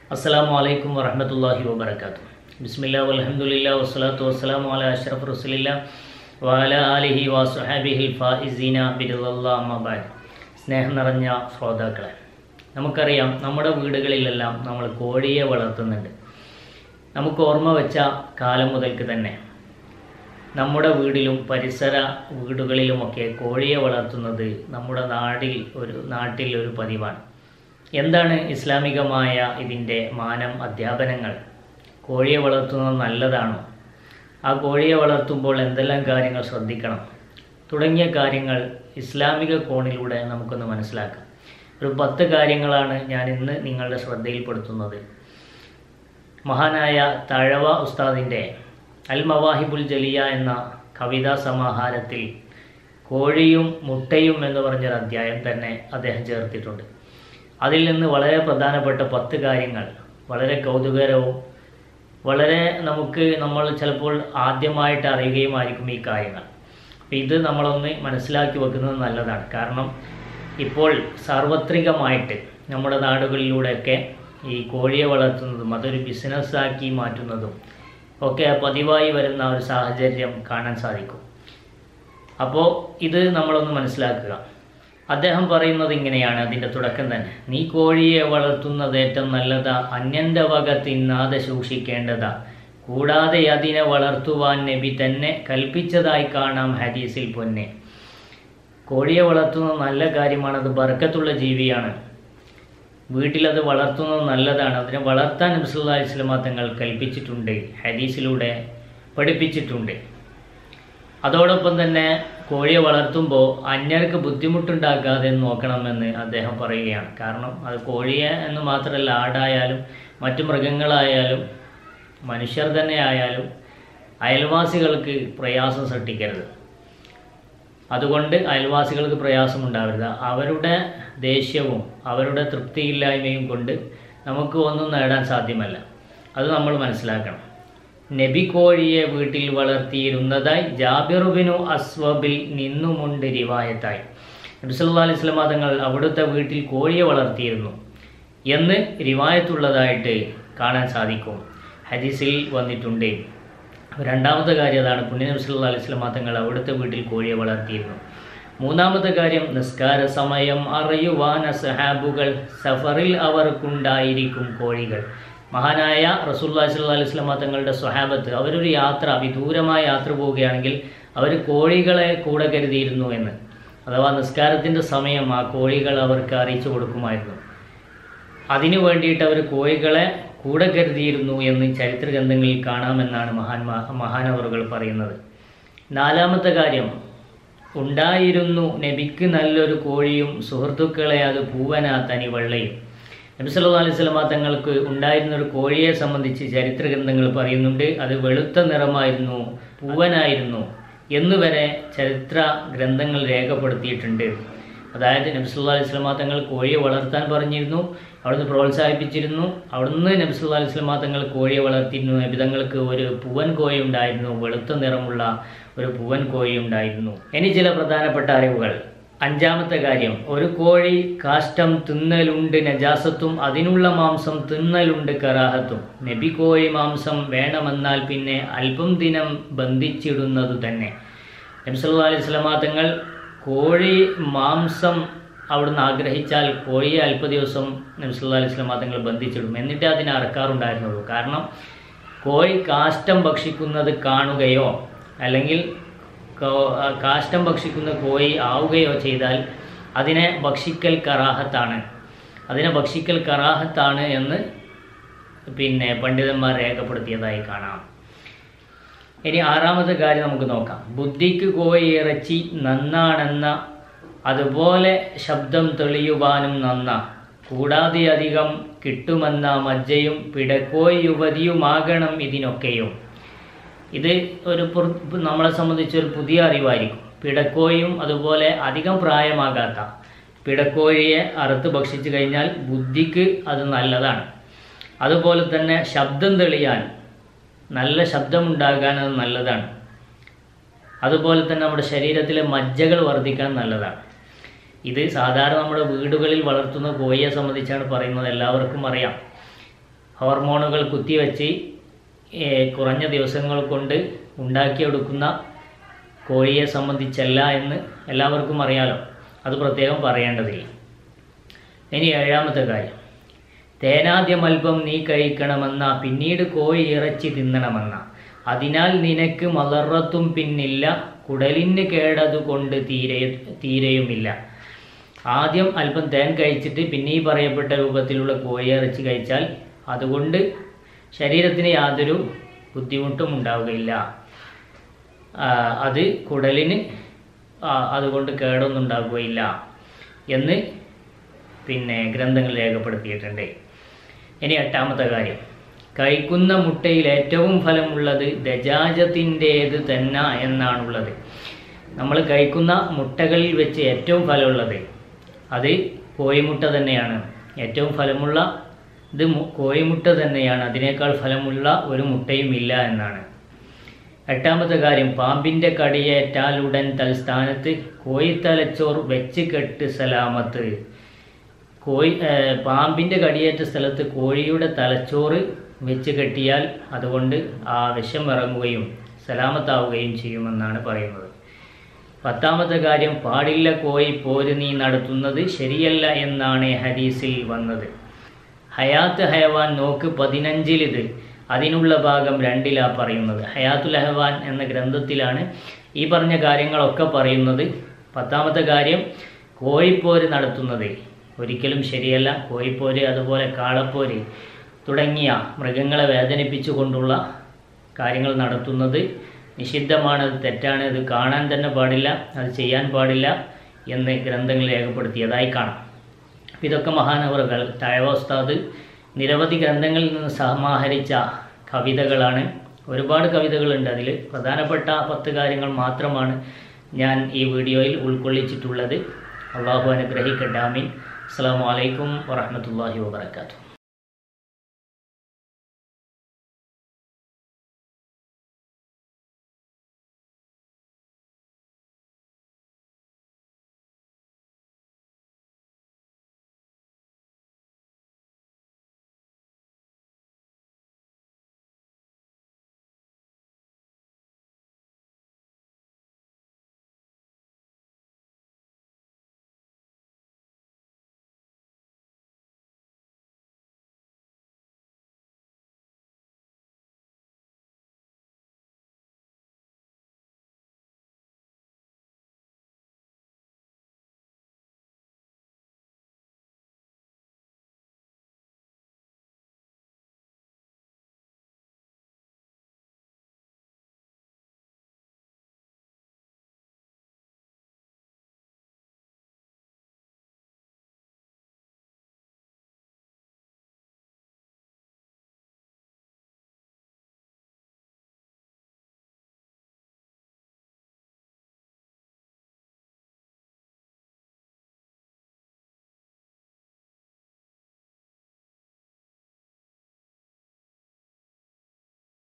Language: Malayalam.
അസ്സലാമു അലൈക്കും വറഹമത്തല്ലാഹി വബർക്കാത്തു ബിസ്മില്ലാ വൽഹംദുലില്ലാ വസ്സലാത്തു വസ്സലാമു അലാ അഷ്റഫ് റസുലില്ല വഅല ആലിഹി വസുഹാബിഹി ഫായിസീന ബിരുദല്ലാ അമ്മബാദ് സ്നേഹം നിറഞ്ഞ ശ്രോതാക്കളെ നമുക്കറിയാം നമ്മുടെ വീടുകളിലെല്ലാം നമ്മൾ കോഴിയെ വളർത്തുന്നുണ്ട് നമുക്ക് ഓർമ്മ വെച്ച കാലം മുതൽക്ക് തന്നെ നമ്മുടെ വീടിലും പരിസര വീടുകളിലുമൊക്കെ കോഴിയെ വളർത്തുന്നത് നമ്മുടെ നാടിൽ ഒരു നാട്ടിൽ ഒരു പതിവാണ് എന്താണ് ഇസ്ലാമികമായ ഇതിൻ്റെ മാനം അധ്യാപനങ്ങൾ കോഴിയെ വളർത്തുന്നത് നല്ലതാണോ ആ കോഴിയെ വളർത്തുമ്പോൾ എന്തെല്ലാം കാര്യങ്ങൾ ശ്രദ്ധിക്കണം തുടങ്ങിയ കാര്യങ്ങൾ ഇസ്ലാമിക കോണിലൂടെ നമുക്കൊന്ന് മനസ്സിലാക്കാം ഒരു പത്ത് കാര്യങ്ങളാണ് ഞാൻ ഇന്ന് നിങ്ങളുടെ ശ്രദ്ധയിൽപ്പെടുത്തുന്നത് മഹാനായ തഴവ ഉസ്താദിൻ്റെ അൽ മവാഹിബുൽ ജലിയ എന്ന കവിതാ സമാഹാരത്തിൽ കോഴിയും മുട്ടയും എന്ന് പറഞ്ഞൊരു അധ്യായം തന്നെ അദ്ദേഹം ചേർത്തിട്ടുണ്ട് അതിൽ നിന്ന് വളരെ പ്രധാനപ്പെട്ട പത്ത് കാര്യങ്ങൾ വളരെ കൗതുകരവും വളരെ നമുക്ക് നമ്മൾ ചിലപ്പോൾ ആദ്യമായിട്ട് അറിയുകയുമായിരിക്കും ഈ കാര്യങ്ങൾ അപ്പോൾ ഇത് നമ്മളൊന്ന് മനസ്സിലാക്കി വെക്കുന്നത് നല്ലതാണ് കാരണം ഇപ്പോൾ സാർവത്രികമായിട്ട് നമ്മുടെ നാടുകളിലൂടെയൊക്കെ ഈ കോഴിയെ വളർത്തുന്നതും അതൊരു ബിസിനസ്സാക്കി മാറ്റുന്നതും ഒക്കെ പതിവായി വരുന്ന ഒരു സാഹചര്യം കാണാൻ സാധിക്കും അപ്പോൾ ഇത് നമ്മളൊന്ന് മനസ്സിലാക്കുക അദ്ദേഹം പറയുന്നത് ഇങ്ങനെയാണ് അതിൻ്റെ തുടക്കം തന്നെ നീ കോഴിയെ വളർത്തുന്നത് ഏറ്റവും നല്ലതാ അന്യൻ്റെ വക തിന്നാതെ സൂക്ഷിക്കേണ്ടതാ കൂടാതെ അതിനെ വളർത്തുവാൻ നബി തന്നെ കൽപ്പിച്ചതായി കാണാം ഹദീസിൽ പൊന്നെ കോഴിയെ വളർത്തുന്നത് നല്ല കാര്യമാണ് അത് ബർക്കത്തുള്ള ജീവിയാണ് വീട്ടിലത് വളർത്തുന്നത് നല്ലതാണ് അതിനെ വളർത്താൻ നബ്സുല്ലാ ഇസ്ലാമ തങ്ങൾ കൽപ്പിച്ചിട്ടുണ്ട് ഹദീസിലൂടെ പഠിപ്പിച്ചിട്ടുണ്ട് അതോടൊപ്പം തന്നെ കോഴിയെ വളർത്തുമ്പോൾ അന്യർക്ക് ബുദ്ധിമുട്ടുണ്ടാക്കാതെ നോക്കണമെന്ന് അദ്ദേഹം പറയുകയാണ് കാരണം അത് കോഴിയെ എന്ന് മാത്രമല്ല ആടായാലും മറ്റു മൃഗങ്ങളായാലും മനുഷ്യർ തന്നെ ആയാലും അയൽവാസികൾക്ക് പ്രയാസം സൃഷ്ടിക്കരുത് അതുകൊണ്ട് അയൽവാസികൾക്ക് പ്രയാസം ഉണ്ടാവരുത് അവരുടെ ദേഷ്യവും അവരുടെ തൃപ്തിയില്ലായ്മയും കൊണ്ട് നമുക്ക് ഒന്നും നേടാൻ സാധ്യമല്ല അത് നമ്മൾ മനസ്സിലാക്കണം നബി കോഴിയെ വീട്ടിൽ വളർത്തിയിരുന്നതായി ജാബിറുബിനു അസ്വബിൽ നിന്നുമുണ്ട് റിവായത്തായി നബി സല്ലാ അലൈഹി സ്വലമ തങ്ങൾ അവിടുത്തെ വീട്ടിൽ കോഴിയെ വളർത്തിയിരുന്നു എന്ന് റിവായത്തുള്ളതായിട്ട് കാണാൻ സാധിക്കും ഹദീസിൽ വന്നിട്ടുണ്ട് രണ്ടാമത്തെ കാര്യം അതാണ് പുണ്യ നബി സല്ലാ അലൈഹി സ്വലമ തങ്ങൾ അവിടുത്തെ വീട്ടിൽ കോഴിയെ വളർത്തിയിരുന്നു മൂന്നാമത്തെ കാര്യം നിസ്കാര സമയം അറിയുവാൻ സഹാബുകൾ സഫറിൽ അവർക്കുണ്ടായിരിക്കും കോഴികൾ മഹാനായ റസൂല്ലാ സല്ലാ അലൈഹി സ്വലമ തങ്ങളുടെ സ്വഹാബത്ത് അവരൊരു യാത്ര വിദൂരമായ യാത്ര പോവുകയാണെങ്കിൽ അവർ കോഴികളെ കൂടെ കരുതിയിരുന്നു എന്ന് അഥവാ നിസ്കാരത്തിൻ്റെ സമയം ആ കോഴികൾ അവർക്ക് അറിയിച്ചു കൊടുക്കുമായിരുന്നു അതിനു വേണ്ടിയിട്ട് അവർ കോഴികളെ കൂടെ കരുതിയിരുന്നു എന്ന് ചരിത്ര ഗ്രന്ഥങ്ങളിൽ കാണാമെന്നാണ് മഹാൻ മഹാനവറുകൾ പറയുന്നത് നാലാമത്തെ കാര്യം ഉണ്ടായിരുന്നു നബിക്ക് നല്ലൊരു കോഴിയും സുഹൃത്തുക്കളെ അത് പൂവനാ തനി വെള്ളയും നബി സല്ലല്ലാഹു അലൈഹി വസല്ലമ തങ്ങൾക്ക് ഉണ്ടായിരുന്ന ഒരു കോഴിയെ സംബന്ധിച്ച് ചരിത്ര ഗ്രന്ഥങ്ങൾ പറയുന്നുണ്ട് അത് വെളുത്ത നിറമായിരുന്നു പൂവനായിരുന്നു എന്നുവരെ ചരിത്ര ഗ്രന്ഥങ്ങൾ രേഖപ്പെടുത്തിയിട്ടുണ്ട് അതായത് നബി സല്ലല്ലാഹു അലൈഹി വസല്ലമ തങ്ങൾ കോഴിയെ വളർത്താൻ പറഞ്ഞിരുന്നു അവിടുന്ന് പ്രോത്സാഹിപ്പിച്ചിരുന്നു അവിടുന്ന് നബി സല്ലല്ലാഹു അലൈഹി വസല്ലമ തങ്ങൾ കോഴിയെ വളർത്തിയിരുന്നു നബി തങ്ങൾക്ക് ഒരു പൂവൻ കോഴി ഉണ്ടായിരുന്നു വെളുത്ത നിറമുള്ള ഒരു പൂവൻ കോഴി ഉണ്ടായിരുന്നു ഇനി ചില പ്രധാനപ്പെട്ട അറിവുകൾ അഞ്ചാമത്തെ കാര്യം ഒരു കോഴി കാഷ്ടം തിന്നലുണ്ട് നജാസത്തും അതിനുള്ള മാംസം തിന്നലുണ്ട് കറാഹത്തും നബി കോഴി മാംസം വേണമെന്നാൽ പിന്നെ അല്പം ദിനം ബന്ധിച്ചിടുന്നത് തന്നെ നബി സല്ലല്ലാഹു അലൈഹി വസല്ലമ തങ്ങൾ കോഴി മാംസം അവിടുന്ന് ആഗ്രഹിച്ചാൽ കോഴിയെ അല്പ ദിവസം നബി സല്ലല്ലാഹു അലൈഹി വസല്ലമ തങ്ങൾ ബന്ധിച്ചിടും എന്നിട്ട് അതിനെ അറക്കാറുണ്ടായിരുന്നുള്ളൂ കാരണം കോഴി കാഷ്ടം ഭക്ഷിക്കുന്നത് കാണുകയോ അല്ലെങ്കിൽ കാഷ്ടം ഭക്ഷിക്കുന്ന കോഴി ആവുകയോ ചെയ്താൽ അതിനെ ഭക്ഷിക്കൽ കറാഹത്താണ് അതിനെ ഭക്ഷിക്കൽ കറാഹത്താണ് എന്ന് പിന്നെ പണ്ഡിതന്മാർ രേഖപ്പെടുത്തിയതായി കാണാം ഇനി ആറാമത്തെ കാര്യം നമുക്ക് നോക്കാം ബുദ്ധിക്ക് കോഴി ഇറച്ചി നന്നാണെന്ന അതുപോലെ ശബ്ദം തെളിയുവാനും നന്ന കൂടാതെ അധികം കിട്ടുമെന്ന മജ്ജയും പിടക്കോയി യുവതിയുമാകണം ഇതിനൊക്കെയും ഇത് ഒരു നമ്മളെ സംബന്ധിച്ച് ഒരു പുതിയ അറിവായിരിക്കും പിടക്കോയും അതുപോലെ അധികം പ്രായമാകാത്ത പിടക്കോഴിയെ അറുത്ത് ഭക്ഷിച്ചു കഴിഞ്ഞാൽ ബുദ്ധിക്ക് അത് നല്ലതാണ് അതുപോലെ തന്നെ ശബ്ദം തെളിയാൻ നല്ല ശബ്ദമുണ്ടാകാൻ അത് നല്ലതാണ് അതുപോലെ തന്നെ നമ്മുടെ ശരീരത്തിലെ മജ്ജകൾ വർദ്ധിക്കാൻ നല്ലതാണ് ഇത് സാധാരണ നമ്മുടെ വീടുകളിൽ വളർത്തുന്ന കോഴിയെ സംബന്ധിച്ചാണ് പറയുന്നത് എല്ലാവർക്കും അറിയാം ഹോർമോണുകൾ കുത്തിവെച്ച് ഏ, കുറഞ്ഞ ദിവസങ്ങൾ കൊണ്ട് ഉണ്ടാക്കിയെടുക്കുന്ന കോഴിയെ സംബന്ധിച്ചല്ല എന്ന് എല്ലാവർക്കും അറിയാലോ അത് പ്രത്യേകം പറയേണ്ടതില്ല ഇനി ഏഴാമത്തെ കാര്യം തേനാദ്യം അല്പം നീ കഴിക്കണമെന്ന പിന്നീട് കോഴി ഇറച്ചി തിന്നണമെന്ന അതിനാൽ നിനക്ക് മലറത്തും പിന്നില്ല കുടലിന് കേടതുകൊണ്ട് തീരെ തീരെയുമില്ല ആദ്യം അല്പം തേൻ കഴിച്ചിട്ട് പിന്നെ ഈ പറയപ്പെട്ട രൂപത്തിലുള്ള കോഴി ഇറച്ചി കഴിച്ചാൽ അതുകൊണ്ട് ശരീരത്തിന് യാതൊരു ബുദ്ധിമുട്ടും ഉണ്ടാവുകയില്ല ആ, അത് കുടലിന് ആ, അതുകൊണ്ട് കേടൊന്നും ഉണ്ടാകുകയില്ല എന്ന് പിന്നെ ഗ്രന്ഥങ്ങൾ രേഖപ്പെടുത്തിയിട്ടുണ്ട് ഇനി എട്ടാമത്തെ കാര്യം കഴിക്കുന്ന മുട്ടയിൽ ഏറ്റവും ഫലമുള്ളത് ദജാജത്തിൻ്റേത് തന്നെ എന്നാണുള്ളത് നമ്മൾ കഴിക്കുന്ന മുട്ടകളിൽ വെച്ച് ഏറ്റവും ഫലമുള്ളത് അത് കോഴിമുട്ട തന്നെയാണ് ഏറ്റവും ഫലമുള്ള ഇത് മു- കോഴിമുട്ട തന്നെയാണ് അതിനേക്കാൾ ഫലമുള്ള ഒരു മുട്ടയും ഇല്ല എന്നാണ് എട്ടാമത്തെ കാര്യം പാമ്പിൻ്റെ കടിയേറ്റാലുടൻ തൽസ്ഥാനത്ത് കോഴിത്തലച്ചോർ വെച്ച് കെട്ട് സലാമത്ത് കോഴി ഏർ പാമ്പിൻ്റെ കടിയേറ്റ സ്ഥലത്ത് കോഴിയുടെ തലച്ചോറ് വെച്ച് കെട്ടിയാൽ അതുകൊണ്ട് ആ വിഷം ഇറങ്ങുകയും സലാമത്താവുകയും ചെയ്യുമെന്നാണ് പറയുന്നത് പത്താമത്തെ കാര്യം പാടില്ല കോഴി പോര് നീ നടത്തുന്നത് ശരിയല്ല എന്നാണ് ഹദീസിൽ വന്നത് ഹയാത്ത് ഹയവാൻ നോക്ക് പതിനഞ്ചിലിത് അതിനുള്ള ഭാഗം രണ്ടിലാ പറയുന്നത് ഹയാത്തുൽ ഹയവാൻ എന്ന ഗ്രന്ഥത്തിലാണ് ഈ പറഞ്ഞ കാര്യങ്ങളൊക്കെ പറയുന്നത് പത്താമത്തെ കാര്യം കോഴിപ്പോര് നടത്തുന്നത് ഒരിക്കലും ശരിയല്ല കോഴിപ്പോര് അതുപോലെ കാളപ്പോര് തുടങ്ങിയ മൃഗങ്ങളെ വേദനിപ്പിച്ചുകൊണ്ടുള്ള കാര്യങ്ങൾ നടത്തുന്നത് നിഷിദ്ധമാണ് അത് തെറ്റാണ് ഇത് കാണാൻ തന്നെ പാടില്ല അത് ചെയ്യാൻ പാടില്ല എന്ന് ഗ്രന്ഥങ്ങൾ രേഖപ്പെടുത്തിയതായി കാണാം അപ്പം ഇതൊക്കെ മഹാനവറുകൾ താഴവോസ്താദ് നിരവധി ഗ്രന്ഥങ്ങളിൽ നിന്ന് സമാഹരിച്ച കവിതകളാണ് ഒരുപാട് കവിതകളുണ്ട് അതിൽ പ്രധാനപ്പെട്ട പത്ത് കാര്യങ്ങൾ മാത്രമാണ് ഞാൻ ഈ വീഡിയോയിൽ ഉൾക്കൊള്ളിച്ചിട്ടുള്ളത് അള്ളാഹു അനുഗ്രഹിക്കട്ടെ ആമീൻ അസ്സാം വലൈക്കും വറഹമത്തല്ലാഹി വാബർക്കാത്തു